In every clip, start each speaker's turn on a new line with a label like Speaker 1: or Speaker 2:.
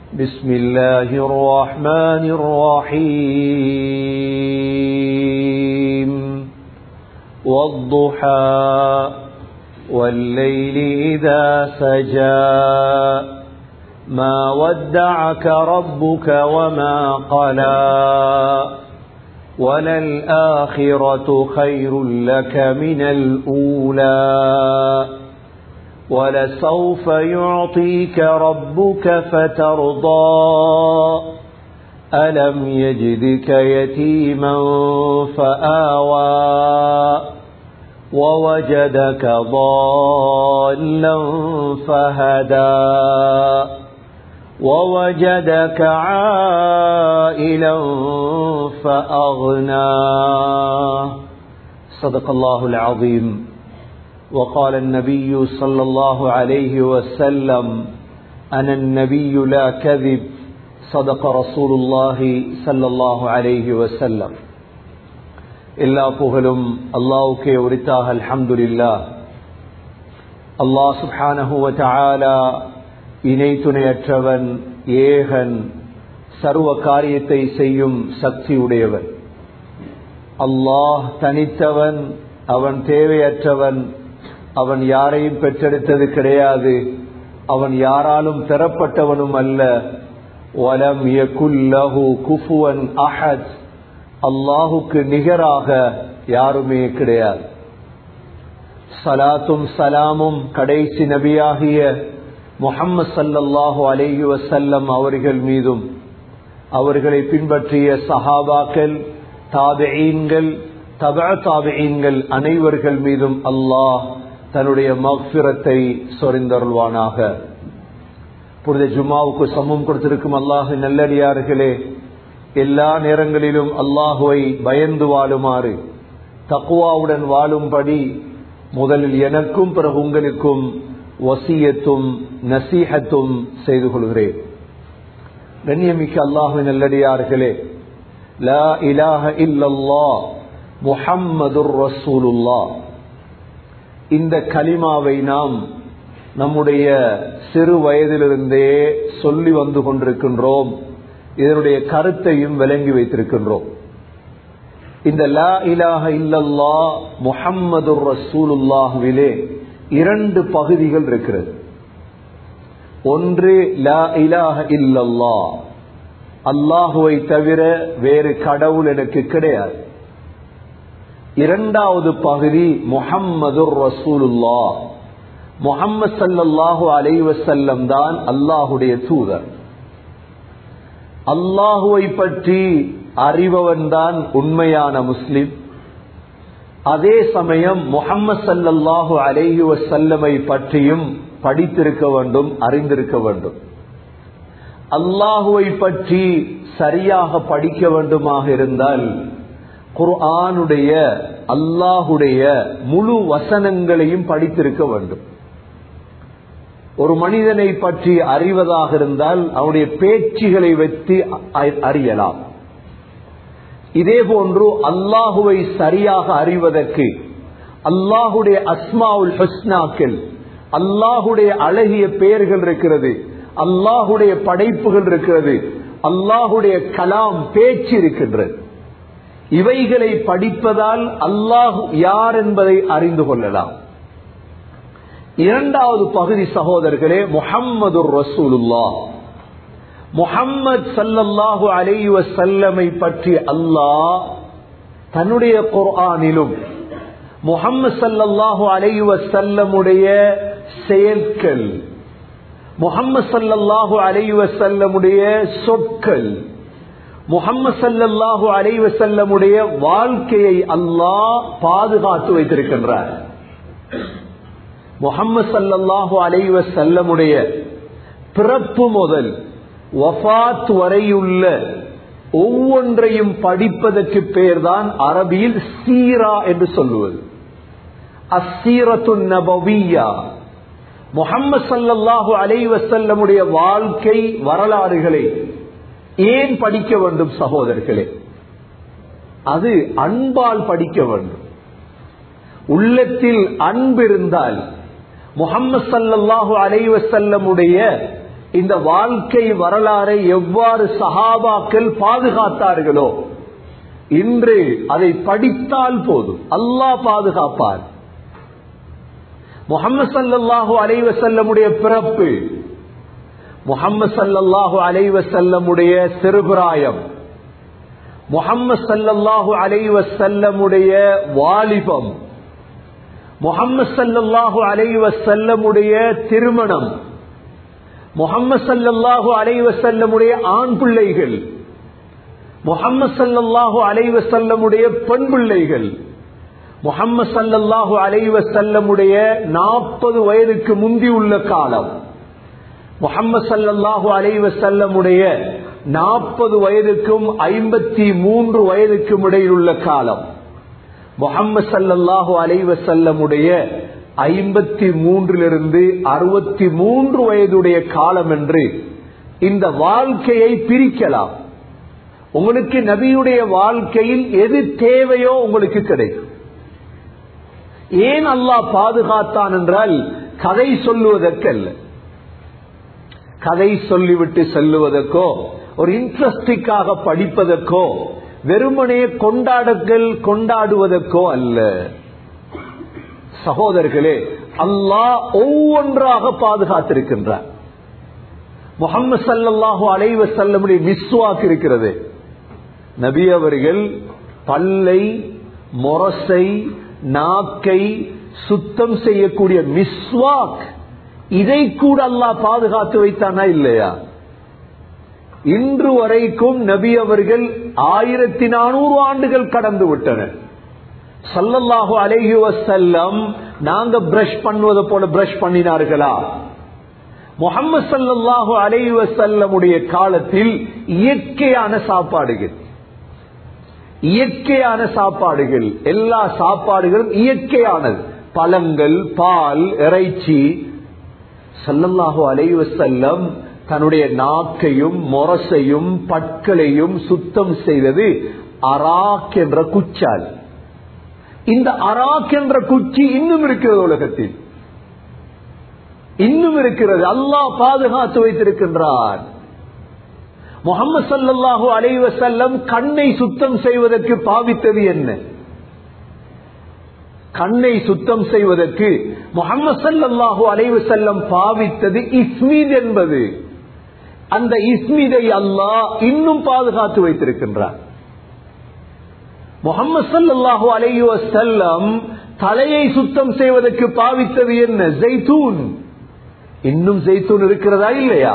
Speaker 1: بسم الله الرحمن الرحيم والضحى والليل إذا سجى ما ودعك ربك وما قلى وللآخرة خير لك من الأولى ولسوف يعطيك ربك فترضى ألم يجدك يتيما فآوى ووجدك ضالا فهدى ووجدك عائلا فأغنى صدق الله العظيم وقال النبي صلى الله عليه وسلم أنا النبي لا كذب صدق رسول الله صلى الله عليه وسلم எல்லா புகழும் அல்லாவுக்கே உரித்தாக அல்ஹம்துலில்லா அல்லாஹ் சுப்ஹானஹு வ தஆலா இணை துணையற்றவன் ஏகன் சர்வ காரியத்தை செய்யும் சக்தி உடையவன் அல்லாஹ் தனித்தவன் அவன் தேவையற்றவன் அவன் யாரையும் பெற்றெடுத்தது கிடையாது அவன் யாராலும் பெறப்பட்டவனும் அல்ல வலம் யகுல்லஹு குஃபுவன் அஹத் அல்லாஹுக்கு நிகராக யாருமே கிடையாது சலாத்தும் சலாமும் கடைசி நபியாகிய முகம்மது சல்லல்லாஹு அலேஹி வசல்லம் அவர்கள் மீதும் அவர்களை பின்பற்றிய சஹாபாக்கள் தாபெயீன்கள் தப தாபெயீன்கள் அனைவர்கள் மீதும் அல்லாஹ் தன்னுடைய மக்பிரத்தை சொரிந்தருள்வானாக புனித ஜும்மாவுக்கு சமம் கொடுத்திருக்கும் அல்லாஹு நல்லடியார்களே எல்லா நேரங்களிலும் அல்லாஹுவை பயந்து வாழுமாறு தக்குவாவுடன் வாழும்படி முதலில் எனக்கும் பிறகு உங்களுக்கும் வசியத்தும் நசீகத்தும் செய்து கொள்கிறேன் கண்ணியமிக்க அல்லாஹு நல்லடியார்களே லா இலாஹ இல்லல்லா முஹம்மதுர் ரசூலுல்லா இந்த கலிமாவை நாம் நம்முடைய சிறு வயதிலிருந்தே சொல்லி வந்து கொண்டிருக்கின்றோம் இதனுடைய கருத்தையும் விளங்கி வைத்திருக்கின்றோம் இந்த லா இலாஹ இல்லல்லா முஹம்மது ரசூலுல்லாஹுவிலே இரண்டு பகுதிகள் இருக்கிறது ஒன்று லா இலாஹ இல்லல்லா அல்லாஹுவை தவிர வேறு கடவுள் எனக்கு கிடையாது இரண்டாவது பகுதி முஹம்மது ரசூலுல்லா முகம்மது சல்லாஹூ அலைவசல்லம் தான் அல்லாஹுடைய தூதர் அல்லாஹுவை பற்றி அறிபவன் தான் உண்மையான முஸ்லிம் அதே சமயம் முகம்மது சல்லாஹூ அலைஹி வசல்லமை பற்றியும் படித்திருக்க வேண்டும் அறிந்திருக்க வேண்டும் அல்லாஹுவை பற்றி சரியாக படிக்க வேண்டுமாக இருந்தால் குர்ஆனுடைய அல்லாஹுடைய முழு வசனங்களையும் படித்திருக்க வேண்டும் ஒரு மனிதனை பற்றி அறிவதாக இருந்தால் அவனுடைய பேச்சுகளை வைத்து அறியலாம் இதே போன்று அல்லாஹுவை சரியாக அறிவதற்கு அல்லாஹுடைய அஸ்மாவுல் ஹஸ்னாக்கள் அல்லாஹுடைய அழகிய பெயர்கள் இருக்கிறது அல்லாஹுடைய படைப்புகள் இருக்கிறது அல்லாஹுடைய கலாம் பேச்சு இருக்கின்றது இவைகளை படிப்பதால் அல்லாஹு யார் என்பதை அறிந்து கொள்ளலாம் இரண்டாவது பகுதி சகோதரர்களே முஹம்மது ரசூலுல்லா முஹம்மது சல்லல்லாஹு அலைவ செல்லமை பற்றி அல்லாஹ் தன்னுடைய குர்ஆனிலும் முகம்மது சல்லல்லாஹு அலைவ செல்லமுடைய செயல்கள் முகம்மது சல்லல்லாஹு அலைவ செல்லமுடைய சொற்கள் முகம்மது சல்லல்லாஹு அலைவ செல்லமுடைய வாழ்க்கையை அல்லாஹ் பாதுகாத்து வைத்திருக்கின்றார் முகம்மது சல்லல்லாஹு அலைவ செல்லமுடைய பிறப்பு முதல் வஃத் வரையுள்ள ஒவ்வொன்றையும் படிப்பதற்கு பெயர்தான் அரபியில் சீரா என்று சொல்லுவது அசீரத்து நபவியா முகம்மது சல்லல்லாஹு அலைவசல்லமுடைய வாழ்க்கை வரலாறுகளை ஏன் படிக்க வேண்டும் சகோதரர்களே அது அன்பால் படிக்க வேண்டும் உள்ளத்தில் அன்பு இருந்தால் முகம்மது சல்லல்லாஹு அலைவசல்லமுடைய இந்த வாழ்க்கை வரலாறை எவ்வாறு சஹாபாக்கள் பாதுகாத்தார்களோ இன்று அதை படித்தால் போதும் அல்லாஹ் பாதுகாப்பார் முகமது சல்லாஹூ அலைவசல்லமுடைய பிறப்பு முகம்மது சல்லல்லாஹு அலைவசல்லமுடைய சிறுபிராயம் முகம்மது சல்லல்லாஹு அலைவசல்லமுடைய வாலிபம் முகம்மது சல்லல்லாஹு அலைவசல்லமுடைய திருமணம் முகம்மது சல்லல்லாஹு அலைவசல்லமுடைய ஆண் பிள்ளைகள் முகம்மது சல்லல்லாஹு அலைவசல்லமுடைய பெண் பிள்ளைகள் முகம்மது சல்லல்லாஹு அலைவசல்லமுடைய நாற்பது வயதுக்கு முந்தி உள்ள காலம் முகம்மது சல்லல்லாஹு அலைவசல்லமுடைய நாற்பது வயதுக்கும் ஐம்பத்தி மூன்று வயதுக்கும் இடையில் உள்ள காலம் முகம்மது சல்லல்லாஹு அலைவசல்லமுடைய ஐம்பத்தி மூன்றிலிருந்து அறுபத்தி மூன்று வயதுடைய காலம் என்று இந்த வாழ்க்கையை பிரிக்கலாம் உங்களுக்கு நபியுடைய வாழ்க்கையில் எது தேவையோ உங்களுக்கு கிடைக்கும் ஏன் அல்லாஹ் பாதுகாத்தான் என்றால் கதை சொல்லுவதற்கல்ல கதை சொல்லிவிட்டு செல்லுவதற்கோ ஒரு இன்ட்ரெஸ்டிக்காக படிப்பதற்கோ வெறுமனே கொண்டாடுகள் கொண்டாடுவதற்கோ அல்ல சகோதரர்களே அல்லாஹ் ஒவ்வொன்றாக பாதுகாத்திருக்கின்றார் முகமது சல்லாஹு அலைவ செல்லமுடைய மிஸ்வாக் இருக்கிறது நபி அவர்கள் பல்லை மொரசை நாக்கை சுத்தம் செய்யக்கூடிய மிஸ்வாக் இதை கூட அல்லாஹ் பாதுகாத்து வைத்தானா இல்லையா இன்று வரைக்கும் நபி அவர்கள் ஆயிரத்தி நானூறு ஆண்டுகள் கடந்து விட்டனர் சல்லல்லாஹு அலைஹி வசல்லம் நாங்க பிரஷ் பண்ணுவதை போல பிரஷ் பண்ணினார்களா முகமது சல்லாஹு அலைஹி வசல்லமுடைய காலத்தில் இயற்கையான சாப்பாடுகள் இயற்கையான சாப்பாடுகள் எல்லா சாப்பாடுகளும் இயற்கையானது பழங்கள் பால் இறைச்சி சல்லல்லாஹு அலைஹி வசல்லம் தன்னுடைய நாக்கையும் மொரசையும் பற்களையும் சுத்தம் செய்தது அராக் என்ற குச்சால் இந்த அராக் என்ற குச்சி இன்னும் இருக்கிறது உலகத்தில் இன்னும் இருக்கிறது அல்லாஹ் பாதுகாத்து வைத்திருக்கின்றார் முகமது சல்லாஹூ அலைவசல்லம் கண்ணை சுத்தம் செய்வதற்கு பாவித்தது என்ன கண்ணை சுத்தம் செய்வதற்கு முகமது சல்லாஹூ அலைவசல்லம் பாவித்தது இஸ்மீத் என்பது அந்த இஸ்மீதை அல்லாஹ் இன்னும் பாதுகாத்து வைத்திருக்கின்றார் முகமது சல்லாஹூ அலைஹி வசல்லம் தலையை சுத்தம் செய்வதற்கு பாவித்தது என்ன ஜெய்தூன் இன்னும் ஜெய்தூன் இருக்கிறதா இல்லையா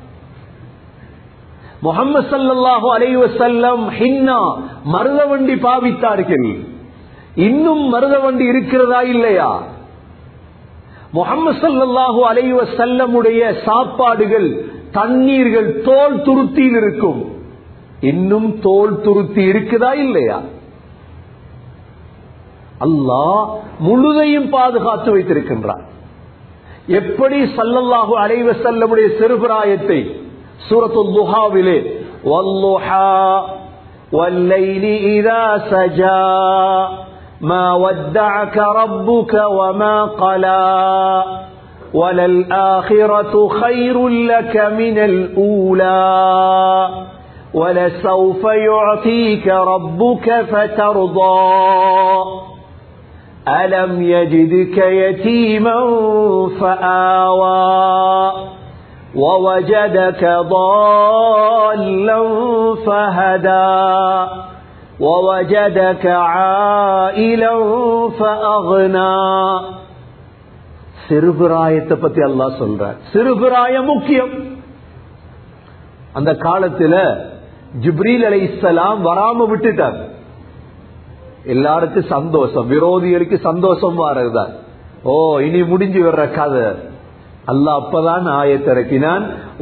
Speaker 1: முகமது சல்லாஹூ அலைஹி வசல்லம் ஹின்னா மருதவண்டி பாவித்தார்கள் இன்னும் மருதவண்டி இருக்கிறதா இல்லையா முகமது சல்லாஹூ அலைஹி வசல்லமுடைய சாப்பாடுகள் தண்ணீர்கள் தோல் துருத்தியில் இருக்கும் இன்னும் தோல் துருத்தி இருக்குதா இல்லையா அல்லாஹ் முழுதையும் பாதுகாத்து வைத்திருக்கின்றார் எப்படி சல்லல்லாஹு அலைவ செல்லமுடைய சிறுபிராயத்தை சூரத்து துஹாவிலே والضحى والليل إذا سجى ما ودعك ربك وما قلى وللآخرة خير لك من الأولى ولسوف يعطيك ربك فترضى ألم يجدك يتيما فآوى ووجدك ضالا فهدى ووجدك عائلا فأغنى சிறுபிராயத்தை பத்தி அல்லா சொல்ற சிறுபிராயம் முக்கியம் அந்த காலத்துல ஜிப்ரீல் அலை இஸ்லாம் வராம விட்டுட்டார் எல்லாருக்கும் சந்தோஷம் விரோதிகளுக்கு சந்தோஷம் வரதுதான் ஓ இனி முடிஞ்சு வர்ற கதை அல்ல அப்பதான் ஆயத்திறக்கினான்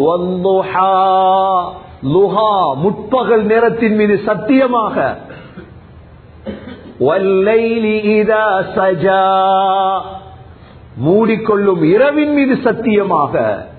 Speaker 1: முற்பகல் நேரத்தின் மீது சத்தியமாக மூடிக்கொள்ளும் இரவின் மீது சத்தியமாக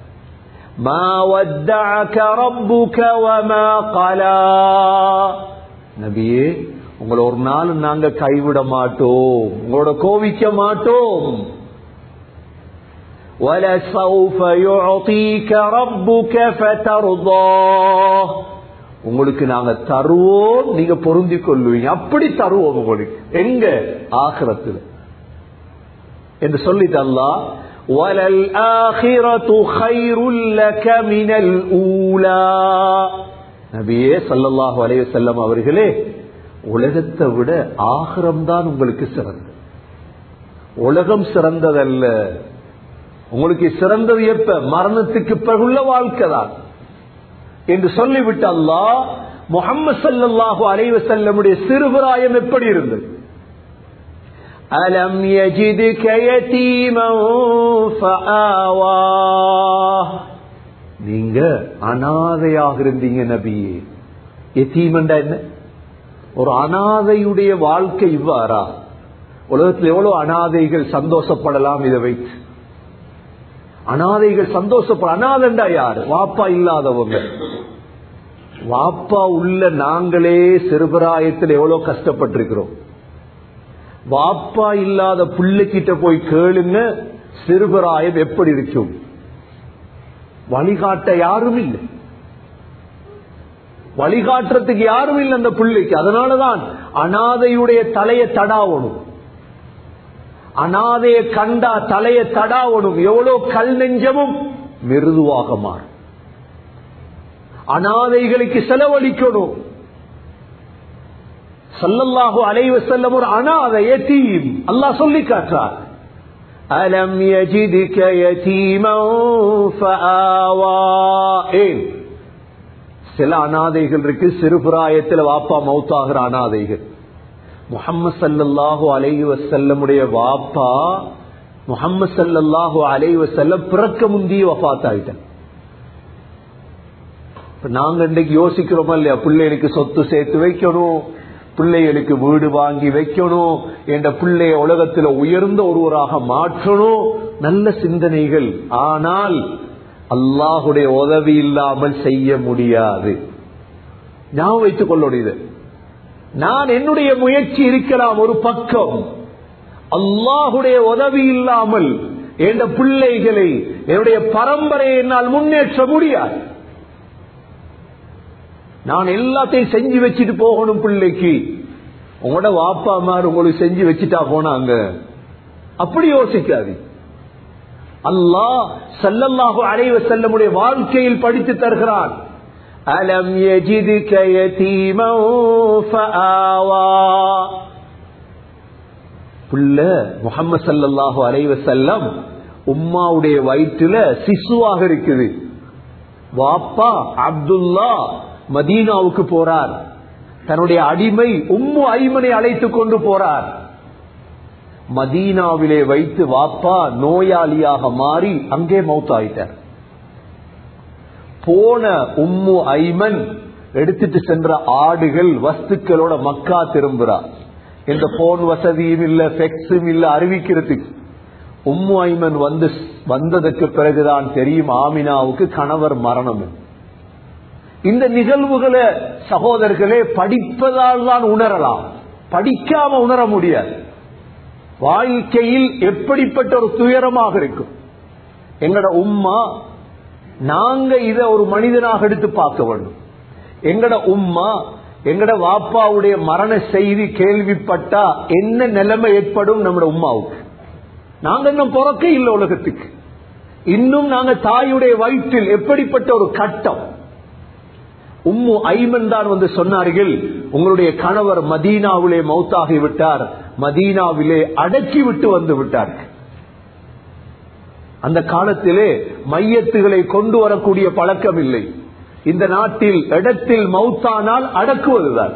Speaker 1: நபியே உங்களை ஒரு நாள் நாங்க கைவிட மாட்டோம் உங்களோட கோவிக்க மாட்டோம் وَلَسَوْفَ يُعْطِيكَ رَبُّكَ فَتَرْضَاهُ உங்களுக்கு நாங்க தருவோம் நீங்க பொருந்திக் கொள்வீங்க அப்படி தருவோம் உங்களுக்கு எங்க ஆகிரத்தில் என்று சொல்லிட்டு அல்லாஹ் وَلَلْآخِرَةُ خَيْرٌ لَكَ مِنَ الْأُولَى நபியே ஸல்லல்லாஹு அலைஹி வஸல்லம் அவர்களே உலகத்தை விட ஆகிரம் தான் உங்களுக்கு சிறந்தது உலகம் சிறந்ததல்ல உங்களுக்கு சிறந்தது எப்ப மரணத்துக்கு பிறகுள்ள வாழ்க்கை தான் என்று சொல்லிவிட்டு அல்லாஹ் முகம்மது சல்லல்லாஹு அலைஹி வஸல்லமுடைய சிறுபிராயம் எப்படி இருந்தது அலம் يجدك يتيما فآواه நீங்க அனாதையாக இருந்தீங்க நபியே எத்தீமண்டா என்ன ஒரு அனாதையுடைய வாழ்க்கை இவ்வாறா உலகத்தில் எவ்வளவு அனாதைகள் சந்தோஷப்படலாம் இதை வைத்து அனாதைகள் சந்தோஷப்பட அனாதண்டா யாரு வாப்பா இல்லாதவங்க வாப்பா உள்ள நாங்களே சிறுபிராயத்தில் எவ்வளவு கஷ்டப்பட்டிருக்கிறோம் வாப்பா இல்லாத பிள்ளைகிட்ட போய் கேளுங்க சிறுபிராயம் எப்படி இருக்கும் வழிகாட்ட யாரும் இல்லை வழிகாட்டுறதுக்கு யாரும் இல்லை அந்த பிள்ளைக்கு அதனாலதான் அனாதையுடைய தலையை தடாவணும் அனாதைய கண்டா தலைய தடாவணும் எவ்வளவு கல் நெஞ்சமும் மிருதுவாக மாறும் அனாதைகளுக்கு செலவழிக்கணும் சல்லல்லாஹு அலைவ செல்லம் ஒரு அனாதை எத்தீம் அல்லாஹ் சொல்லி காட்டுறார் அலம் யஜிதுக யதீமன் ஃபஆவா ஏன் சில அனாதைகள் இருக்கு சிறுபிராயத்தில் வாப்பா மௌத்தாகிற அனாதைகள் முகம்மது சல்லல்லாஹு அலைஹி வசல்லமுடைய வாப்பா முகம்மது சல்லல்லாஹு அலைஹி வசல்லம் பிறக்க முந்திய வஃத் ஆயிட்டேன் நாங்க இன்னைக்கு யோசிக்கிறோமா இல்லையா பிள்ளைகளுக்கு சொத்து சேர்த்து வைக்கணும் பிள்ளைகளுக்கு வீடு வாங்கி வைக்கணும் என்ற பிள்ளைய உலகத்தில் உயர்ந்த ஒருவராக மாற்றணும் நல்ல சிந்தனைகள் ஆனால் அல்லாஹுடைய உதவி இல்லாமல் செய்ய முடியாது நான் வைத்துக் கொள்ளக்கூடியது நான் என்னுடைய முயற்சி இருக்கலாம் ஒரு பக்கம் அல்லாஹுடைய உதவி இல்லாமல் என்ற பிள்ளைகளை என்னுடைய பரம்பரையை என்னால் முன்னேற்ற முடியாது நான் எல்லாத்தையும் செஞ்சு வச்சுட்டு போகணும் பிள்ளைக்கு உங்களோட வாப்பா மாதிரி உங்களுக்கு செஞ்சு வச்சுட்டா போனாங்க அப்படி யோசிக்காது அல்லாஹ் சல்லல்லாஹு அலைவ செல்லமுடைய வாழ்க்கையில் படித்து தருகிறான் அலம் يجدك يتيما فآوى புள்ள முகமது சல்லல்லாஹு அலைவ செல்லம் உம்மாவுடைய வயிற்றுல சிசுவாக இருக்குது வாப்பா அப்துல்லா மதீனாவுக்கு போறார் தன்னுடைய அடிமை உம்மு ஐமனை அழைத்துக் கொண்டு போறார் மதீனாவிலே வைத்து வாப்பா நோயாளியாக மாறி அங்கே மௌத்தாயிட்டார் போன உம்மு ஐமன் எடுத்துட்டு சென்ற ஆடுகள் வஸ்துக்களோட மக்கா திரும்புறார் எந்த போன் வசதியும் இல்ல பெக்ஸும் இல்ல அறிவிக்கிறதுக்கு உம்மு ஐமன் வந்து வந்ததற்கு பிறகுதான் தெரியும் ஆமினாவுக்கு கணவர் மரணம் இந்த நிகழ்வுகளை சகோதரர்களே படிப்பதால் தான் உணரலாம் படிக்காம உணர முடியாது வாழ்க்கையில் எப்படிப்பட்ட ஒரு துயரமாக இருக்கும் எங்கட உம்மா நாங்க இத ஒரு மனிதனாக எடுத்து பார்க்க வேண்டும் எங்கட உம்மா எங்கட வாப்பாவுடைய மரண செய்தி கேள்விப்பட்டா என்ன நிலைமை ஏற்படும் நம்மட உம்மாவுக்கு நாங்க இன்னும் பிறக்க இல்லை உலகத்துக்கு இன்னும் நாங்க தாயுடைய வயிற்றில் எப்படிப்பட்ட ஒரு கட்டம் உம்மு ஐமன் தான் வந்து சொன்னார்கள் உங்களுடைய கணவர் மதீனாவிலே மௌத்தாகி விட்டார் மதீனாவிலே அடக்கி விட்டு வந்து விட்டார்கள் அந்த காலத்திலே மையத்துகளை கொண்டு வரக்கூடிய பழக்கம் இல்லை இந்த நாட்டில் இடத்தில் மௌத்தானால் அடக்குவதுதான்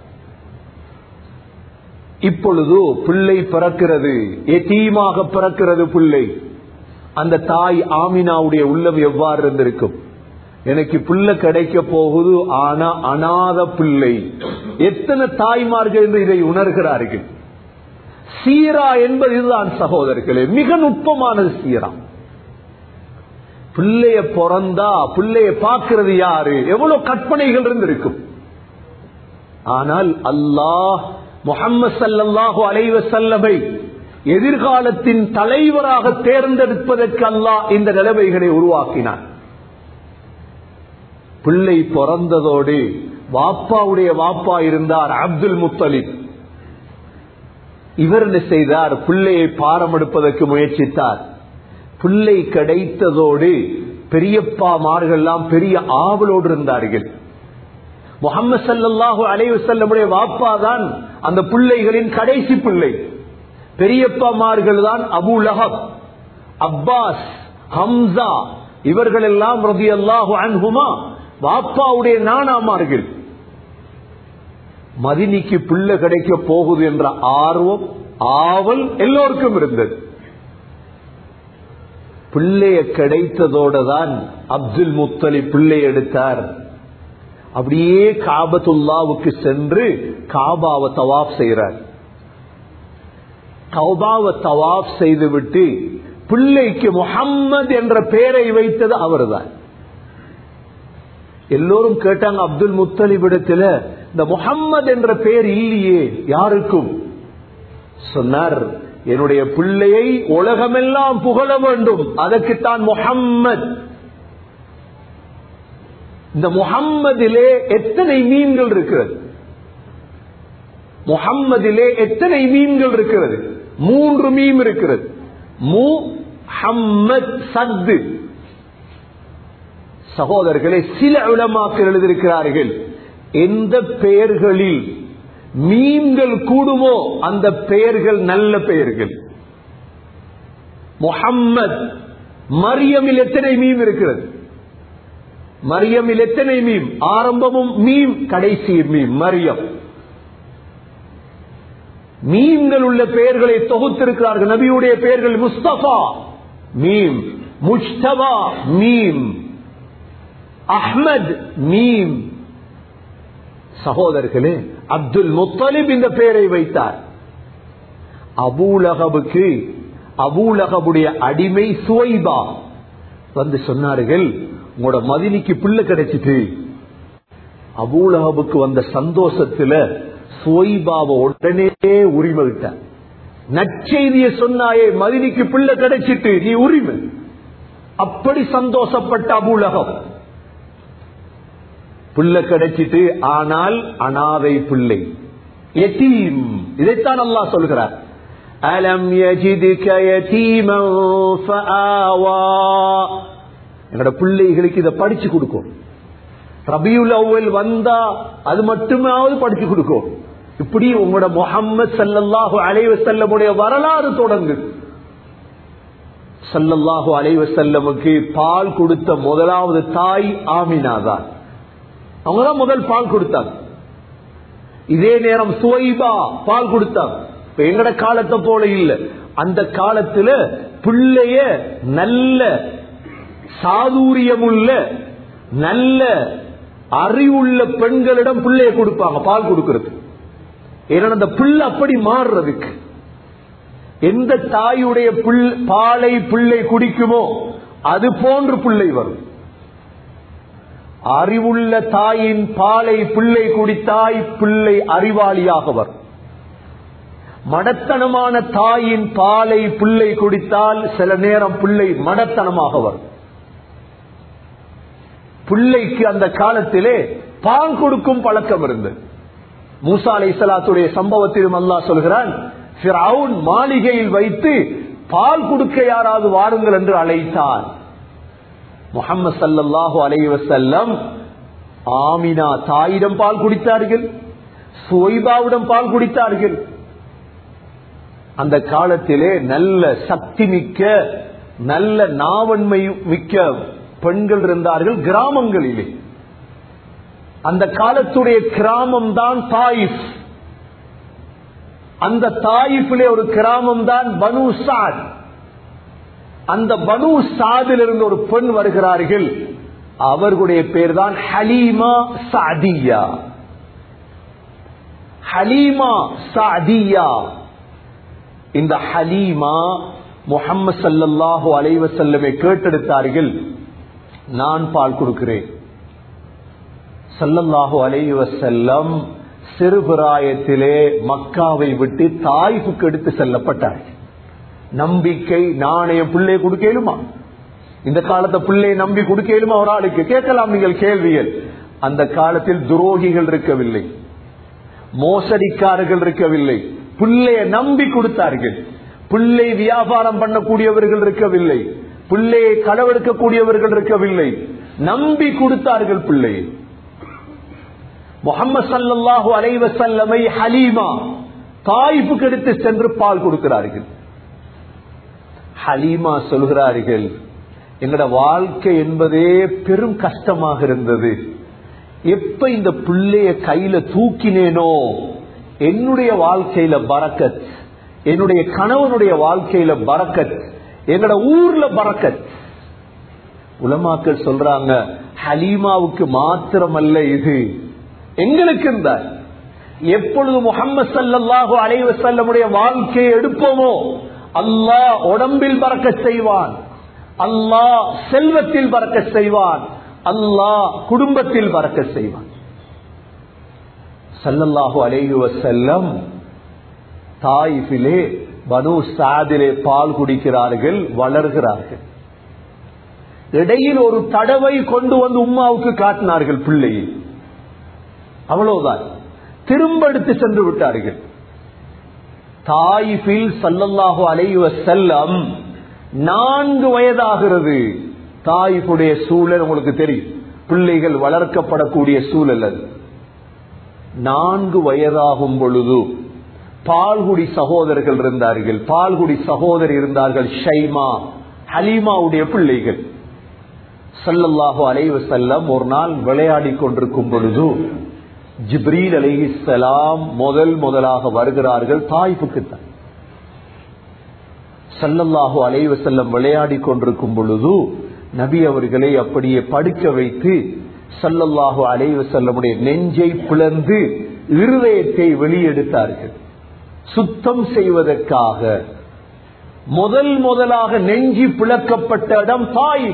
Speaker 1: இப்பொழுது பிள்ளை பிறக்கிறது எத்தீமாக பிறக்கிறது பிள்ளை அந்த தாய் ஆமினாவுடைய உள்ளம் எவ்வாறு இருந்திருக்கும் எனக்கு பிள்ளை கிடைக்க போகுது ஆனா அனாத பிள்ளை எத்தனை தாய்மார்கள் என்று இதை உணர்கிறார்கள் சீரா என்பது இதுதான் சகோதரர்களே மிக நுட்பமானது சீரா பிள்ளைய பிறந்தா பிள்ளைய பார்க்கிறது யாரு எவ்வளவு கற்பனைகள் இருந்திருக்கும் ஆனால் அல்லாஹ் முகம்மது சல்லாஹு அலைவ செல்லமை எதிர்காலத்தின் தலைவராக தேர்ந்தெடுப்பதற்கு அல்லாஹ் இந்த நிலைமைகளை உருவாக்கினார் பிள்ளை பிறந்ததோடு வாப்பாவுடைய வாப்பா இருந்தார் அப்துல் முத்தலிப் இவர் என்ன செய்தார் பிள்ளையை பாரம் எடுப்பதற்கு முயற்சித்தார் பிள்ளை கிடைத்ததோடு பெரியப்பாமார்கள்லாம் பெரிய ஆவலோடு இருந்தார்கள் முகமது சல்லாஹு அலைவு செல்லமுடைய வாப்பா தான் அந்த பிள்ளைகளின் கடைசி பிள்ளை பெரியப்பாமார்கள் தான் அபு லஹப் அப்பாஸ் ஹம்சா இவர்கள் எல்லாம் ரதி அல்லாஹு அன்ஹுமா வாப்பாவுடைய நானாமார்கள் மதினிக்கு பிள்ளை கிடைக்க போகுது என்ற ஆர்வம் ஆவல் எல்லோருக்கும் இருந்தது பிள்ளைய கிடைத்ததோட தான் அப்துல் முத்தலி பிள்ளை எடுத்தார் அப்படியே காபத்துல்லாவுக்கு சென்று காபாவை தவாப் செய்கிறார் கௌபாவை தவாப் செய்துவிட்டு பிள்ளைக்கு முகம்மது என்ற பெயரை வைத்தது அவர்தான் எல்லோரும் கேட்டாங்க அப்துல் முத்தலிபிடத்துல இந்த முகம்மது என்ற பெயர் இல்லையே யாருக்கும் சொன்னார் என்னுடைய பிள்ளையை உலகமெல்லாம் புகழ வேண்டும் அதற்குத்தான் முகம்மது இந்த முகம்மதிலே எத்தனை மீன்கள் இருக்கிறது முகம்மதிலே எத்தனை மீன்கள் இருக்கிறது மூன்று மீம் இருக்கிறது மு ஹம்மத் சத்து சகோதரர்களே சில உலமாக்கள் எழுதியிருக்கிறார்கள் எந்த பெயர்களில் மீன்கள் கூடுமோ அந்த பெயர்கள் நல்ல பெயர்கள் முகம்மது மரியமில் எத்தனை மீம் இருக்கிறது மரியமில் எத்தனை மீம் ஆரம்பமும் மீம் கடைசி மீம் மரியம் மீன்கள் உள்ள பெயர்களை தொகுத்திருக்கிறார்கள் நபியுடைய பெயர்கள் முஸ்தபா மீம் முஸ்தபா மீம் அஹ்மத் மீம் சகோதரர்களே அப்துல் முத்தலிப் இந்த பெயரை வைத்தார் அபூலகபுக்கு அபூலகபுடைய அடிமை சுவைபா வந்து சொன்னார்கள் உங்களோட மதினிக்கு பிள்ளை கிடைச்சிட்டு அபூலகபுக்கு வந்த சந்தோஷத்துல சுவைபாவை உடனே உரிமை விட்டார் நற்செய்திய சொன்னாயே மதினிக்கு பிள்ளை கிடைச்சிட்டு நீ உரிமை அப்படி சந்தோஷப்பட்ட அபூலகம் பிள்ளை கிடைச்சிட்டு ஆனால் அனாதை பிள்ளை எத்தீம் இதைத்தான் அல்லாஹ் சொல்கிறார் அலம் யஜிதுக யதீமன் ஃபஆவா எங்கட பிள்ளைகளுக்கு இதை படிச்சு கொடுக்கும் ரபியுல் அவ்வல் வந்தா அது மட்டுமாவது படிச்சு கொடுக்கும் இப்படி உங்களோட முகம்மது சல்லல்லாஹு அலைவ செல்லமுடைய வரலாறு தொடங்கு சல்லல்லாஹு அலைவ செல்லமுக்கு பால் கொடுத்த முதலாவது தாய் ஆமினா தான் அவங்கதான் முதல் பால் கொடுத்தாங்க இதே நேரம் சுவைபா பால் கொடுத்தாங்க இப்ப எங்கட காலத்தை போல இல்ல அந்த காலத்துல பிள்ளைய நல்ல சாதுரியமுள்ள நல்ல அறிவுள்ள பெண்களிடம் பிள்ளைய கொடுப்பாங்க பால் கொடுக்கிறது ஏன்னா அந்த பிள்ளை அப்படி மாறுறதுக்கு எந்த தாயுடைய பாலை பிள்ளை குடிக்குமோ அது போன்று பிள்ளை வரும் அறிவுள்ள தாயின் பாலை பிள்ளை குடித்தாய் பிள்ளை அறிவாளியாக வரும் மடத்தனமான தாயின் பாலை பிள்ளை குடித்தால் சில நேரம் பிள்ளை மடத்தனமாக வரும் பிள்ளைக்கு அந்த காலத்திலே பால் கொடுக்கும் பழக்கம் இருந்தது மூசா அலை சலாத்துடைய சம்பவத்திலும் அல்லா சொல்கிறான் மாளிகையில் வைத்து பால் கொடுக்க யாராவது வாருங்கள் என்று அழைத்தார் முகமது சல்லாஹூ அலைவசல்லம் ஆமினா தாயிடம் பால் குடித்தார்கள் சுவைபாவிடம் பால் குடித்தார்கள் அந்த காலத்திலே நல்ல சக்தி மிக்க நல்ல நாவன்மை மிக்க பெண்கள் இருந்தார்கள் கிராமங்களிலே அந்த காலத்துடைய கிராமம் தான் தாயிஃப் அந்த தாயிஃபிலே ஒரு கிராமம் தான் பனு சாத் அந்த பனு சாதில் இருந்து ஒரு பெண் வருகிறார்கள் அவர்களுடைய பேர் தான் ஹலீமா சாதியா ஹலீமா சாதியா இந்த ஹலீமா முகம்மது சல்லல்லாஹு அலைவசல்லமை கேட்டெடுத்தார்கள் நான் பால் கொடுக்கிறேன் சல்லல்லாஹு அலைவசல்லம் சிறுபிராயத்திலே மக்காவை விட்டு தாய்ப்புக்கு எடுத்து செல்லப்பட்டார்கள் நம்பிக்கை நாணயம் பிள்ளை கொடுக்கலுமா இந்த காலத்தை பிள்ளை நம்பி கொடுக்கலுமா ஒரு ஆளுக்கு கேட்கலாம் நீங்கள் கேள்விகள் அந்த காலத்தில் துரோகிகள் இருக்கவில்லை மோசடிக்காரர்கள் இருக்கவில்லை பிள்ளைய நம்பி கொடுத்தார்கள் பிள்ளை வியாபாரம் பண்ணக்கூடியவர்கள் இருக்கவில்லை பிள்ளையை களவெடுக்கக்கூடியவர்கள் இருக்கவில்லை நம்பி கொடுத்தார்கள் பிள்ளையை முகமது சல்லாஹூ அலைவசல்லமை ஹலீமா தாய்ப்புக்கு எடுத்து சென்று பால் கொடுக்கிறார்கள் ஹலீமா சொல்கிறார்கள் எங்கட வாழ்க்கை என்பதே பெரும் கஷ்டமாக இருந்தது எப்ப இந்த பிள்ளைய கையில தூக்கினேனோ என்னுடைய வாழ்க்கையில பறக்கத் என்னுடைய கணவனுடைய வாழ்க்கையில பறக்கத் எங்கட ஊர்ல பறக்கத் உலமாக்கள் சொல்றாங்க ஹலீமாவுக்கு மாத்திரமல்ல இது எங்களுக்கு இந்த எப்பொழுது முகமது சல்லாஹூ அலைவசல்லமுடைய வாழ்க்கையை எடுப்போமோ அல்லாஹ் உடம்பில் பறக்க செய்வான் அல்லாஹ் செல்வத்தில் பறக்க செய்வான் அல்லாஹ் குடும்பத்தில் பறக்க செய்வான் சல்லல்லாஹு அலைஹி வசல்லம் தாயிஃபிலே பனு சாதிலே பால் குடிக்கிறார்கள் வளர்கிறார்கள் இடையில் ஒரு தடவை கொண்டு வந்து உம்மாவுக்கு காட்டினார்கள் பிள்ளையை அவ்வளவுதான் திரும்ப எடுத்து சென்று விட்டார்கள் தாயிஃபில் சல்லல்லாஹு அலைவ செல்லம் நான்கு வயதாகிறது தாயிஃபுடைய சூழல் உங்களுக்கு தெரியும் பிள்ளைகள் வளர்க்கப்படக்கூடிய சூழல் அது நான்கு வயதாகும் பொழுது பால்குடி சகோதரர்கள் இருந்தார்கள் பால்குடி சகோதரி இருந்தார்கள் ஷைமா ஹலீமாவுடைய பிள்ளைகள் சல்லல்லாஹு அலைவ செல்லம் ஒரு நாள் விளையாடி கொண்டிருக்கும் பொழுது ஜிப்ரீல் அலிஹிசலாம் முதல் முதலாக வருகிறார்கள் தாய்ப்புக்குத்தான் சல்லல்லாஹு அலைவ செல்லம் விளையாடி கொண்டிருக்கும் பொழுது நபி அவர்களை அப்படியே படுக்க வைத்து சல்லல்லாஹு அலைவ செல்லமுடைய நெஞ்சை பிளந்து இருதயத்தை வெளியெடுத்தார்கள் சுத்தம் செய்வதற்காக முதல் முதலாக நெஞ்சி பிளக்கப்பட்ட இடம் தாய்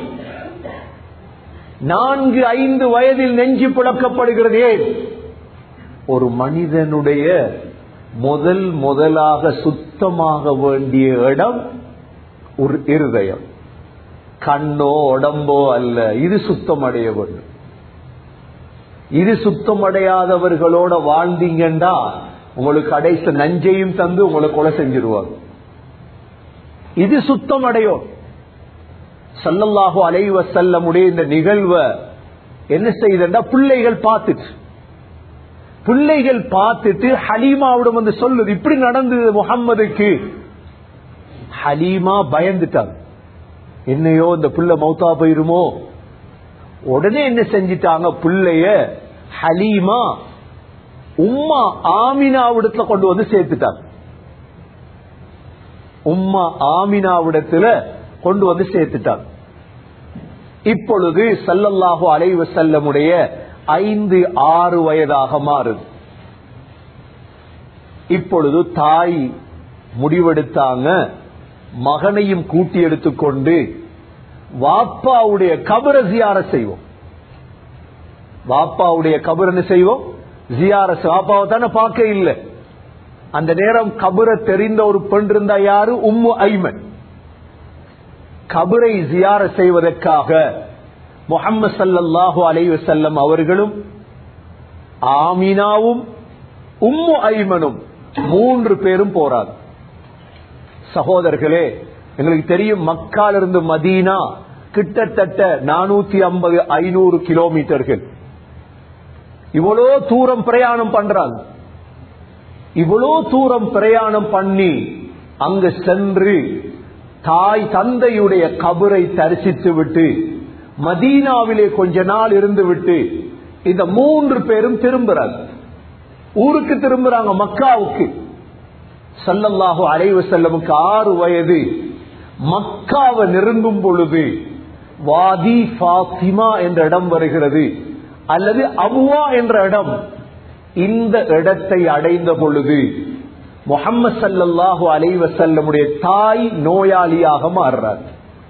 Speaker 1: நான்கு ஐந்து வயதில் நெஞ்சு பிளக்கப்படுகிறதே ஒரு மனிதனுடைய முதல் முதலாக சுத்தமாக வேண்டிய இடம் ஒரு இருதயம் கண்ணோ உடம்போ அல்ல இது சுத்தமடைய வேண்டும் இது சுத்தமடையாதவர்களோட வாழ்ந்தீங்கண்டா உங்களுக்கு கடைசி நஞ்சையும் தந்து உங்களை கொலை செஞ்சிருவாங்க இது சுத்தமடையும் சல்லல்லாஹு அலைவ செல்லமுடைய இந்த நிகழ்வை என்ன செய்தா பிள்ளைகள் பார்த்துட்டு பிள்ளைகள் பார்த்துட்டு ஹலீமாவிடம் வந்து சொல்லுது இப்படி நடந்தது முகம்மதுக்கு ஹலீமா பயந்துட்டாங்க என்னையோ இந்த பிள்ளை மௌத்தா போயிருமோ உடனே என்ன செஞ்சிட்டாங்க பிள்ளைய ஹலீமா உம்மா ஆமினாவிடத்துல கொண்டு வந்து சேர்த்துட்டாங்க உம்மா ஆமினாவிடத்துல கொண்டு வந்து சேர்த்துட்டாங்க இப்பொழுது சல்லல்லாஹு அலைவ செல்லமுடைய ஐந்து ஆறு வயதாக மாறுது இப்பொழுது தாய் முடிவெடுத்தாங்க மகனையும் கூட்டி எடுத்துக்கொண்டு வாப்பாவுடைய கபர ஜியார செய்வோம் வாப்பாவுடைய கபரன்னு செய்வோம் ஜியார வாப்பாவை தானே பார்க்க இல்லை அந்த நேரம் கபர தெரிந்த ஒரு பெண் இருந்தா யாரு உம்மு ஐமன் கபரை ஜியார செய்வதற்காக முகம்மது சல்லாஹூ அலைவசல்லம் அவர்களும் ஆமினாவும் உம்மு ஐமனும் மூன்று பேரும் போறாங்க சகோதரர்களே எங்களுக்கு தெரியும் மக்காலிருந்து மதீனா கிட்டத்தட்ட நானூத்தி ஐம்பது ஐநூறு கிலோமீட்டர்கள் இவ்வளோ தூரம் பிரயாணம் பண்றாங்க இவ்வளோ தூரம் பிரயாணம் பண்ணி அங்கு சென்று தாய் தந்தையுடைய கபரை தரிசித்து விட்டு மதீனாவிலே கொஞ்ச நாள் இருந்து விட்டு இந்த மூன்று பேரும் திரும்புறாங்க ஊருக்கு திரும்புறாங்க மக்காவுக்கு சல்லல்லாஹு அலைவு செல்லமுக்கு ஆறு வயது மக்காவை நெருங்கும் பொழுது வாதி ஃபாத்திமா என்ற இடம் வருகிறது அல்லது அபுவா என்ற இடம் இந்த இடத்தை அடைந்த பொழுது முகம்மது சல்லாஹூ அலைவ செல்லமுடைய தாய் நோயாளியாக மாறுறார்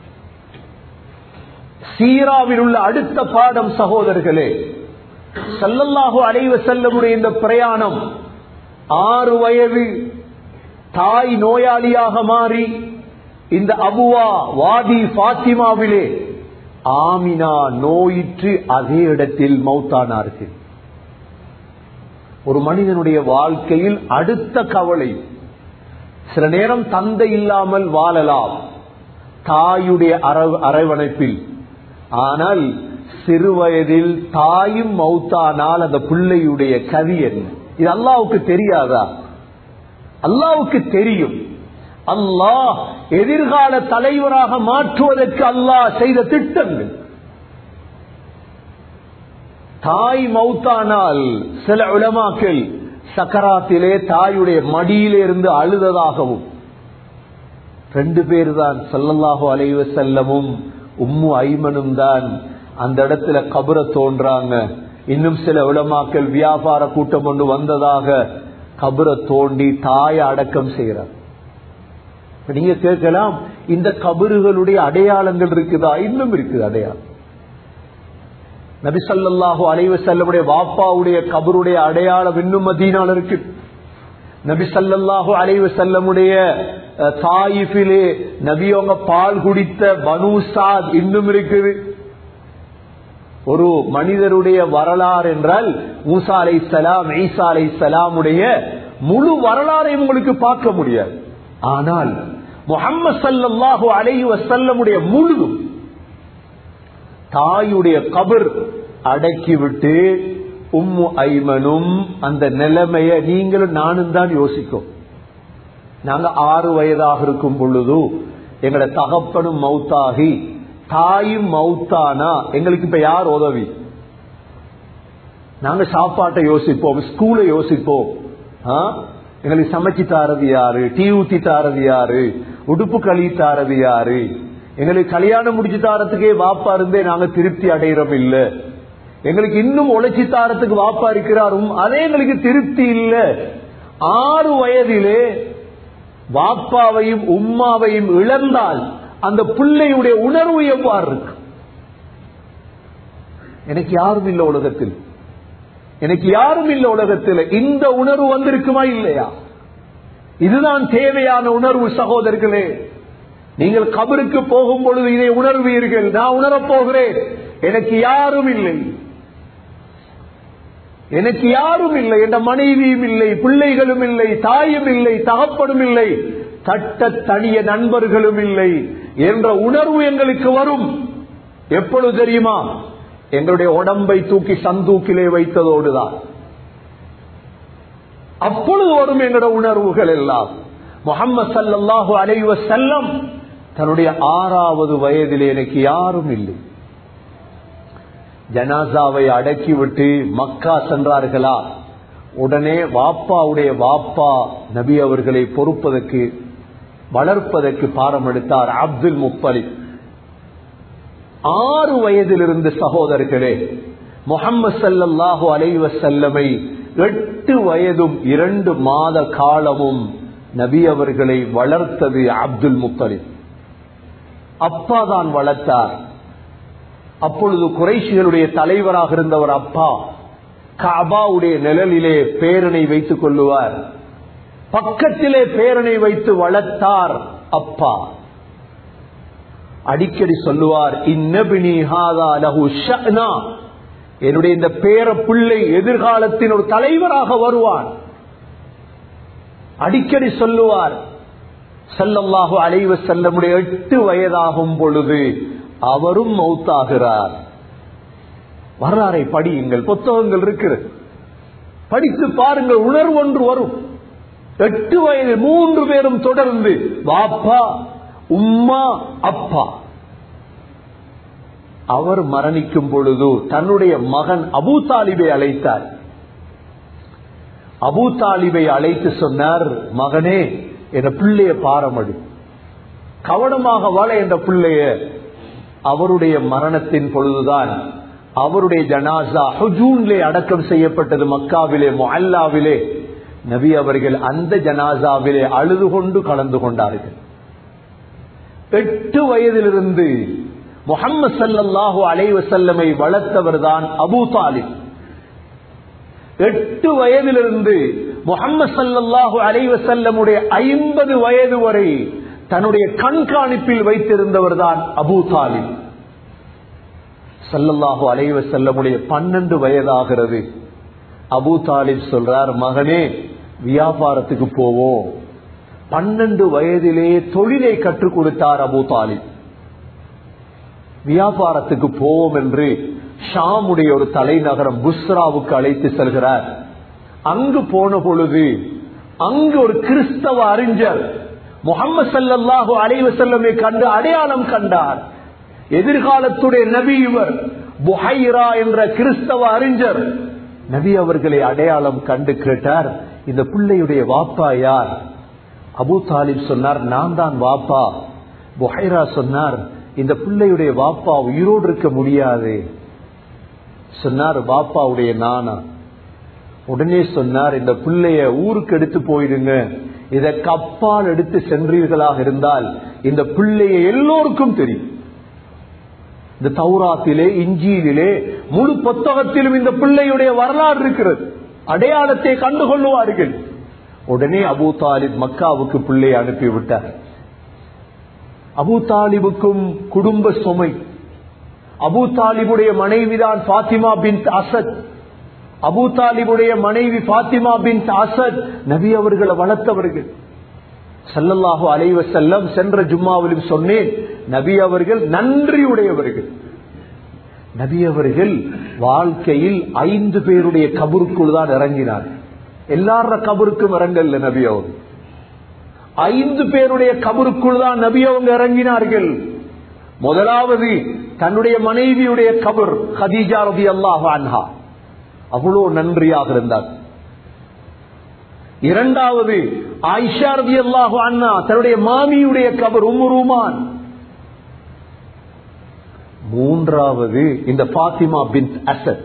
Speaker 1: சீராவில் உள்ள அடுத்த பாடம் சகோதரர்களே சல்லல்லாஹு அலைவ செல்லமுடைய இந்த பிரயாணம் ஆறு வயது தாய் நோயாளியாக மாறி இந்த அபுவா வாதி பாத்திமாவிலே ஆமினா நோயிற்று அதே இடத்தில் மௌத்தானார்கள் ஒரு மனிதனுடைய வாழ்க்கையில் அடுத்த கவலை சில நேரம் தந்தை இல்லாமல் வாழலாம் தாயுடைய அரவணைப்பில் ஆனால் சிறு வயதில் தாயும் மௌத்தானால் அந்த பிள்ளையுடைய கதி என்ன இது அல்லாவுக்கு தெரியாதா அல்லாவுக்கு தெரியும் அல்லாஹ் எதிர்கால தலைவராக மாற்றுவதற்கு அல்லாஹ் செய்த திட்டங்கள் தாய் மௌத்தானால் சில உலமாக்கள் சக்கராத்திலே தாயுடைய மடியிலே இருந்து அழுததாகவும் ரெண்டு பேர் தான் சொல்லல்லாஹோ அலைவ செல்லமும் உம்மு ஐமனும் தான் அந்த இடத்துல கபர தோன்றாங்க இன்னும் சில உலமாக்கள் வியாபார கூட்டம் ஒன்று வந்ததாக கபர தோண்டி தாய அடக்கம் செய்யறார் நீங்க கேட்கலாம் இந்த கபறுகளுடைய அடையாளங்கள் இருக்குதா இன்னும் இருக்குது அடையாளம் நபிசல்லாஹு அலைவ செல்லமுடைய வாப்பாவுடைய கபருடைய அடையாளம் இன்னும் மதீனால இருக்கு நபிசல்லாஹு அலைவ செல்லமுடைய தாயிஃபிலே நபியவங்க பால் குடித்த பனூசாத் இன்னும் இருக்குது ஒரு மனிதருடைய வரலாறு என்றால் மூசா அலை சலாம் ஈசா அலை சலாமுடைய முழு வரலாறை உங்களுக்கு பார்க்க முடியாது ஆனால் முகம்மது சல்லாஹு அலைஹி வசல்லமுடைய முழுதும் தாயுடைய கபர் அடக்கிவிட்டு உம்மு ஐமனும் அந்த நிலைமைய நீங்களும் நானும் தான் யோசிக்கும் நாங்க ஆறு வயதாக இருக்கும் பொழுது எங்கட தகப்பனும் மௌத்தாகி தாயும் மௌத்தானா எங்களுக்கு இப்ப யார் உதவி நாங்க சாப்பாட்டை யோசிப்போம் ஸ்கூலை யோசிப்போம் எங்களுக்கு சமைச்சு தாரது யாரு டீ ஊத்தி தாரது யாரு உடுப்பு களி தாரது யாரு எங்களுக்கு கல்யாணம் முடிச்சு தாரத்துக்கே வாப்பா இருந்தே நாங்க திருப்தி அடைகிறோம் இல்ல எங்களுக்கு இன்னும் உழைச்சி தாரத்துக்கு வாப்பா இருக்கிறாரும் அதே எங்களுக்கு திருப்தி இல்ல ஆறு வயதிலே வாப்பாவையும் உம்மாவையும் இழந்தால் அந்த பிள்ளையுடைய உணர்வு எவ்வாறு இருக்கு எனக்கு யாரும் இல்லை உலகத்தில் எனக்கு யாரும் இல்லை உலகத்தில் இந்த உணர்வு வந்திருக்குமா இல்லையா இதுதான் தேவையான உணர்வு சகோதரர்களே நீங்கள் கபருக்கு போகும் பொழுது இதை உணர்வீர்கள் நான் உணரப் போகிறேன் எனக்கு யாரும் இல்லை எனக்கு யாரும் இல்லை என்ற மனைவியும் இல்லை பிள்ளைகளும் இல்லை தாயும் இல்லை தகப்படும் இல்லை தட்ட தனிய நண்பர்களும் இல்லை என்ற உணர்வு எங்களுக்கு வரும் எப்பொழுது தெரியுமா எங்களுடைய உடம்பை தூக்கி சந்தூக்கிலே வைத்ததோடுதான் அப்பொழுது வரும் எங்களோட உணர்வுகள் எல்லாம் முகம்மது சல்லாஹூ அலைவ செல்லம் தன்னுடைய ஆறாவது வயதில் எனக்கு யாரும் இல்லை ஜனாசாவை அடக்கிவிட்டு மக்கா சென்றார்களா உடனே வாப்பாவுடைய வாப்பா நபி அவர்களை பொறுப்பதற்கு வளர்ப்பதற்கு பாரம் எடுத்தார் அப்துல் முப்பலி ஆறு வயதிலிருந்து சகோதரர்களே முகம்மது சல்லாஹூ அலைவ செல்லமை எட்டு வயதும் இரண்டு மாத காலமும் நபி அவர்களை வளர்த்தது அப்துல் முத்தலிப் அப்பா தான் வளர்த்தார் அப்பொழுது குறைஷிகளுடைய தலைவராக இருந்தவர் அப்பா காபாவுடைய நிழலிலே பேரனை வைத்துக் கொள்ளுவார் பக்கத்திலே பேரனை வைத்து வளர்த்தார் அப்பா அடிக்கடி சொல்லுவார் இன்னபினி ஹாதா லஹு ஷஅனா என்னுடைய இந்த பேர பிள்ளை எதிர்காலத்தின் ஒரு தலைவராக வருவான் அடிக்கடி சொல்லுவார் செல்லல்லாஹு அலைவ செல்லமுடைய எட்டு வயதாகும் பொழுது அவரும் மௌத்தாகிறார் வரலாறை படியுங்கள் புத்தகங்கள் இருக்கிறது படித்து பாருங்கள் உணர்வு ஒன்று வரும் எட்டு வயது மூன்று பேரும் தொடர்ந்து வாப்பா உம்மா அப்பா அவர் மரணிக்கும் பொழுது தன்னுடைய மகன் அபு தாலிபை அழைத்தார் அபு தாலிபை அழைத்து சொன்னார் மகனே என்ற பிள்ளைய பாரமடி கவனமாக வாழ என்ற பிள்ளைய அவருடைய மரணத்தின் பொழுதுதான் அவருடைய ஜனாசா ஹுஜூன்லே அடக்கம் செய்யப்பட்டது மக்காவிலே மொல்லாவிலே நபி அவர்கள் அந்த ஜனாசாவிலே அழுது கொண்டு கலந்து கொண்டார்கள் எட்டு வயதிலிருந்து முகம்மது சல்லாஹூ அலைவசல்லமை வளர்த்தவர் தான் அபு தாலிப் எட்டு வயதிலிருந்து முகம்மது சல்லாஹூ அலைவசல்லமுடைய ஐம்பது வயது வரை தன்னுடைய கண்காணிப்பில் வைத்திருந்தவர் தான் அபூ தாலிப் சல்லல்லாஹு அலைவ செல்லமுடைய பன்னெண்டு வயதாகிறது அபூ தாலிப் சொல்றார் மகனே வியாபாரத்துக்கு போவோம் பன்னெண்டு வயதிலேயே தொழிலை கற்றுக் கொடுத்தார் அபூ தாலிப் வியாபாரத்துக்கு போவோம் என்று ஷாமுடைய ஒரு தலைநகரம் புஸ்ராவுக்கு அழைத்து செல்கிறார் அங்கு போன பொழுது அங்கு ஒரு கிறிஸ்தவ அறிஞர் முகமது சல்லாஹூ அலைவ செல்லமை கண்டு அடையாளம் கண்டார் எதிர்காலத்துடைய நபி இவர் புஹைரா என்ற கிறிஸ்தவ அறிஞர் நபி அவர்களை அடையாளம் கண்டு கேட்டார் இந்த பிள்ளையுடைய வாப்பா யார் அபு தாலிப் சொன்னார் நான் தான் வாப்பா புஹைரா சொன்னார் இந்த பிள்ளையுடைய வாப்பா உயிரோடு இருக்க முடியாது சொன்னார் பாப்பாவுடைய நானா உடனே சொன்னார் இந்த பிள்ளைய ஊருக்கு எடுத்து போயிடுங்க இத கப்பால் எடுத்து சென்றீர்களாக இருந்தால் இந்த பிள்ளைய எல்லோருக்கும் தெரியும் இந்த தௌராத்திலே இஞ்சியிலே முழு புத்தகத்திலும் இந்த பிள்ளையுடைய வரலாறு இருக்கிறது அடையாளத்தை கண்டுகொள்ளுவார்கள் உடனே அபூ தாலிப் மக்காவுக்கு பிள்ளையை அனுப்பிவிட்டார் அபூ தாலிபுக்கும் குடும்ப சுமை அபூ தாலிபுடைய மனைவிதான் பாத்திமா பின் அசத் அபூ தாலிபுடைய மனைவி பாத்திமா பின் அசத் நபி அவர்களை வளர்த்தவர்கள் சல்லல்லாஹு அலைவ செல்லம் சென்ற ஜும்மாவிலும் சொன்னேன் நபி அவர்கள் நன்றியுடையவர்கள் நபி அவர்கள் வாழ்க்கையில் ஐந்து பேருடைய கபருக்குள் தான் இறங்கினார் எல்லார கபருக்கும் இறங்கல்ல நபி அவர் ஐந்து பேருடைய கபருக்குள் தான் நபி அவங்க இறங்கினார்கள் முதலாவது தன்னுடைய மனைவியுடைய கபர் ஹதீஜா ரபி அல்லாஹ் அன்ஹா அவ்வளோ நன்றியாக இருந்தார் இரண்டாவது ஆயிஷா ரபி அல்லாஹு அண்ணா தன்னுடைய மாமியுடைய கபர் உம்முருமான் மூன்றாவது இந்த பாத்திமா பின் அசத்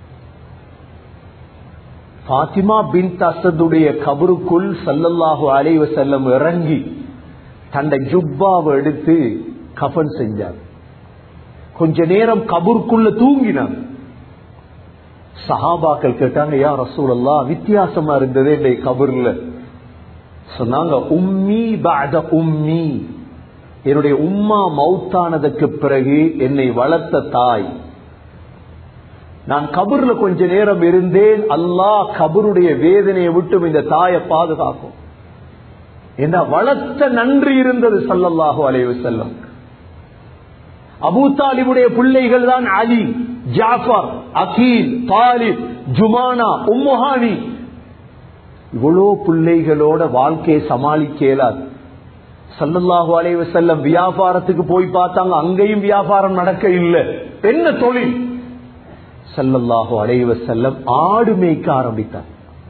Speaker 1: பாத்திமா பின் அசதுடைய கபருக்குள் சல்லல்லாஹு அலைவ செல்லம் இறங்கி தன்னை ஜுப்பாவை எடுத்து கஃன் செஞ்சார் கொஞ்ச நேரம் கபருக்குள்ள தூங்கினார் சஹாபாக்கள் கேட்டாங்க யா ரசூலல்லா வித்தியாசமா இருந்தது இந்த கபர்ல சொன்னாங்க உம்மி பாத உம்மி என்னுடைய உம்மா மௌத்தானதுக்கு பிறகு என்னை வளர்த்த தாய் நான் கபூர்ல கொஞ்ச நேரம் இருந்தேன் அல்லாஹ் கபருடைய வேதனையை விட்டும் இந்த தாயை பாதுகாக்கும் என்ன வளர்த்த நன்றி இருந்தது சல்லல்லாஹு அலைவு செல்லம் அபூ தாலிபுடைய பிள்ளைகள் தான் அலி ஜாஃபர் அகீல் தாலிப் ஜுமானா உம்முஹானி இவ்வளோ பிள்ளைகளோட வாழ்க்கையை சமாளிக்க இயலாது சல்லல்லாஹு அலைவ செல்லம் வியாபாரத்துக்கு போய் பார்த்தாங்க அங்கேயும் வியாபாரம் நடக்க இல்லை என்ன தொழில் சல்லல்லாஹு அலைவ செல்லம் ஆடு மேய்க்க ஆரம்பித்தார்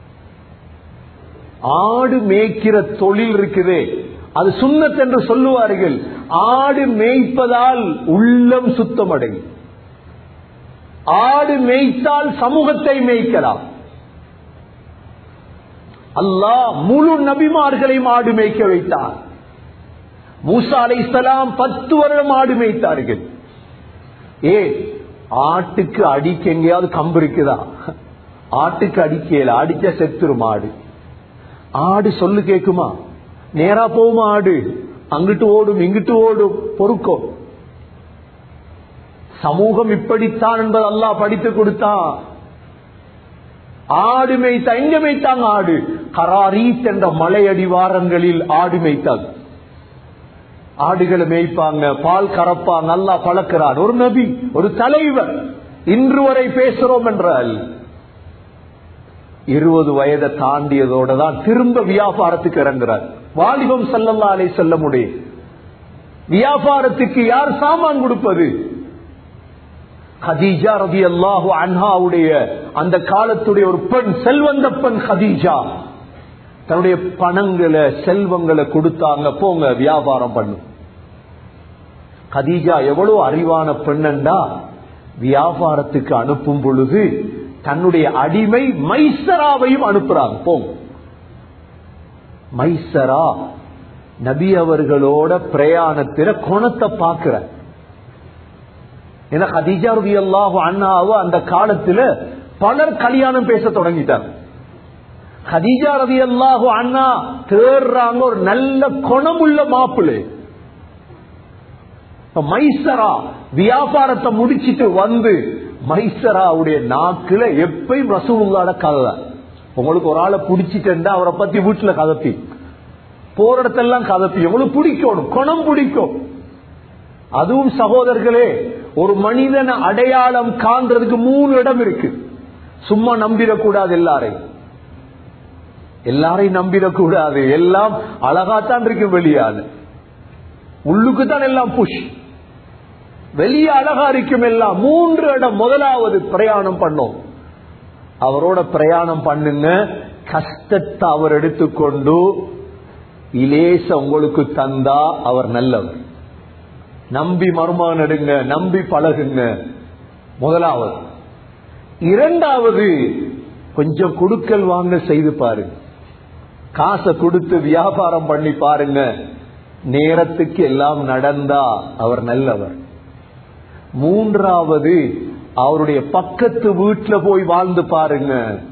Speaker 1: ஆடு மேய்க்கிற தொழில் இருக்குதே அது சுண்ணத் என்று சொல்லுவார்கள் ஆடு மேய்ப்பதால் உள்ளம் சுத்தமடையும் ஆடு மேய்த்தால் சமூகத்தை மேய்க்கலாம் அல்லாஹ் முழு நபிமார்களையும் ஆடு மேய்க்க வைத்தார் மூசா அலை இஸ்லாம் பத்து வருடம் ஆடு மேய்த்தார்கள் ஏ ஆட்டுக்கு அடிக்க எங்கேயாவது கம்பு இருக்குதா ஆட்டுக்கு அடிக்கல அடிச்ச செத்துரும் ஆடு ஆடு சொல்லு கேக்குமா நேரா போகுமா ஆடு அங்கிட்டு ஓடும் இங்கிட்டு ஓடும் பொறுக்கும் சமூகம் இப்படித்தான் என்பது அல்லாஹ் படித்து கொடுத்தான் ஆடு மேய்த்தா எங்க மேய்த்தாங்க ஆடு கராரீத் என்ற மலை அடிவாரங்களில் ஆடு மேய்த்தாங்க ஆடுகளை மேய்ப்பாங்க பால் கறப்பா நல்லா பழக்கிறார் ஒரு நபி ஒரு தலைவர் இன்று வரை பேசுறோம் என்றால் இருபது வயதை தாண்டியதோட தான் திரும்ப வியாபாரத்துக்கு இறங்குறார் வாலிபம் செல்லல்லா அலை செல்ல முடியும் வியாபாரத்துக்கு யார் சாமான் கொடுப்பது ஹதீஜா ரவி அல்லாஹு அன்ஹாவுடைய அந்த காலத்துடைய ஒரு பெண் செல்வந்த பெண் ஹதீஜா தன்னுடைய பணங்களை செல்வங்களை கொடுத்தாங்க போங்க வியாபாரம் பண்ணு கதீஜா எவ்வளவு அறிவான பெண்ணண்டா வியாபாரத்துக்கு அனுப்பும் பொழுது தன்னுடைய அடிமை மைசராவையும் அனுப்புறாங்க போங்க மைசரா நபி அவர்களோட பிரயாணத்தில குணத்தை பாக்குற ஏன்னா கதீஜா ரவி அல்லாஹு அண்ணாவோ அந்த காலத்துல பலர் கல்யாணம் பேச தொடங்கிட்டாங்க ஹதீஜா ரவி அல்லாஹு அண்ணா தேடுறாங்க ஒரு நல்ல குணமுள்ள மாப்பிள்ளை இப்ப மைசரா வியாபாரத்தை முடிச்சிட்டு வந்து மைசராவுடைய நாக்குல எப்பயும் ரசூலுல்லாட கதை உங்களுக்கு ஒரு ஆளை பிடிச்சிட்டு அவரை பத்தி வீட்டுல கதப்பி போற இடத்தெல்லாம் கதப்பி உங்களுக்கு பிடிக்கணும் குணம் பிடிக்கும் அதுவும் சகோதரர்களே ஒரு மனிதனை அடையாளம் காண்றதுக்கு மூணு இடம் இருக்கு சும்மா நம்பிடக்கூடாது எல்லாரையும் எல்லாரையும் நம்பிடக்கூடாது எல்லாம் அழகாத்தான் இருக்கும் வெளியால உள்ளுக்கு தான் எல்லாம் புஷ் வெளியே அழகா இருக்கும் எல்லாம் மூன்று இடம் முதலாவது பிரயாணம் பண்ணோம் அவரோட பிரயாணம் பண்ணுங்க கஷ்டத்தை அவர் எடுத்துக்கொண்டு இலேச உங்களுக்கு தந்தா அவர் நல்லவர் நம்பி மருமகன் எடுங்க நம்பி பழகுங்க முதலாவது இரண்டாவது கொஞ்சம் குடுக்கல் வாங்க செய்து பாருங்க காசை கொடுத்து வியாபாரம் பண்ணி பாருங்க நேரத்துக்கு எல்லாம் நடந்தா அவர் நல்லவர் மூன்றாவது அவருடைய பக்கத்து வீட்டுல போய் வாழ்ந்து பாருங்க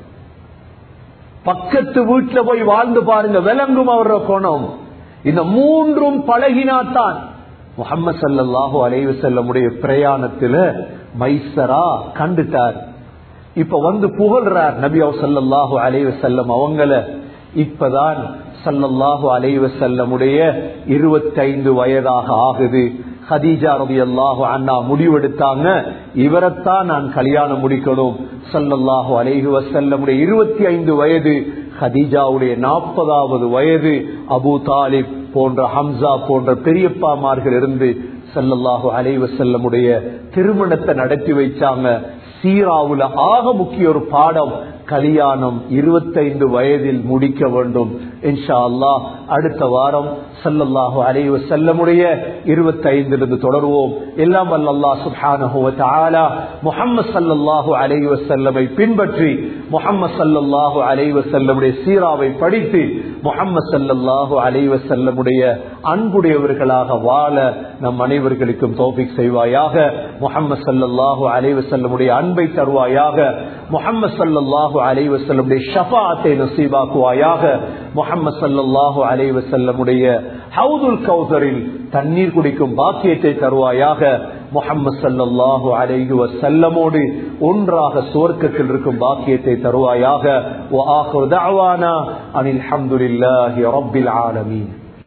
Speaker 1: பக்கத்து வீட்டுல போய் வாழ்ந்து பாருங்க விளங்கும் அவரோட குணம் இந்த மூன்றும் பழகினாத்தான் முகமது சல்லாஹு அலைவு செல்லமுடைய பிரயாணத்துல மைசரா கண்டுட்டார் இப்ப வந்து புகழ்றார் நபி சல்லாஹு அலைவு செல்லம் அவங்கள இப்பதான் சல்லல்லாஹு அலைவ செல்லமுடைய இருபத்தைந்து வயதாக ஆகுது ஹதீஜா ரபி அல்லாஹு அண்ணா முடிவெடுத்தாங்க இவரைத்தான் நான் கல்யாணம் முடிக்கணும் சல்லல்லாஹு அலைஹி வசல்லமுடைய இருபத்தி ஐந்து வயது ஹதீஜாவுடைய நாற்பதாவது வயது அபு தாலிப் போன்ற ஹம்சா போன்ற பெரியப்பாமார்கள் இருந்து சல்லல்லாஹு அலைவ செல்லமுடைய திருமணத்தை நடத்தி வைச்சாங்க சீராவுல ஆக முக்கிய ஒரு பாடம் கல்யாணம் இருபத்தைந்து வயதில் முடிக்க வேண்டும் இன்ஷா அல்லா அடுத்த வாரம் சல்லல்லாஹு அலைவ செல்லமுடைய இருபத்தைந்திலிருந்து தொடருவோம் எல்லாம் அல்லல்லா சுஹானஹுவ முகம்மது சல்லல்லாஹு அலைவ செல்லமை பின்பற்றி முகம்மது சல்லல்லாஹு அலைவ செல்லமுடைய சீராவை படித்து முகம்மது சல்லல்லாஹு அலைவ செல்லமுடைய அன்புடையவர்களாக வாழ நம் அனைவர்களுக்கும் தோபிக் செய்வாயாக முகம்மது சல்லல்லாஹு அலைவ செல்லமுடைய அன்பை தருவாயாக முகம்மது சல்லல்லாஹு அலைவ செல்லமுடைய ஷபாத்தை நசீபாக்குவாயாக முகம்மது சல்லல்லாஹு அலைவ செல்லமுடைய ஹவுதுல் கௌசரில் தண்ணீர் குடிக்கும் பாக்கியத்தை தருவாயாக முகம்மது சல்லல்லாஹு அலைஹி வசல்லமோடு ஒன்றாக சுவர்க்கத்தில் இருக்கும் பாக்கியத்தை தருவாயாக அனில் அஹமதுல்லாஹி ரப்பில் ஆலமீன்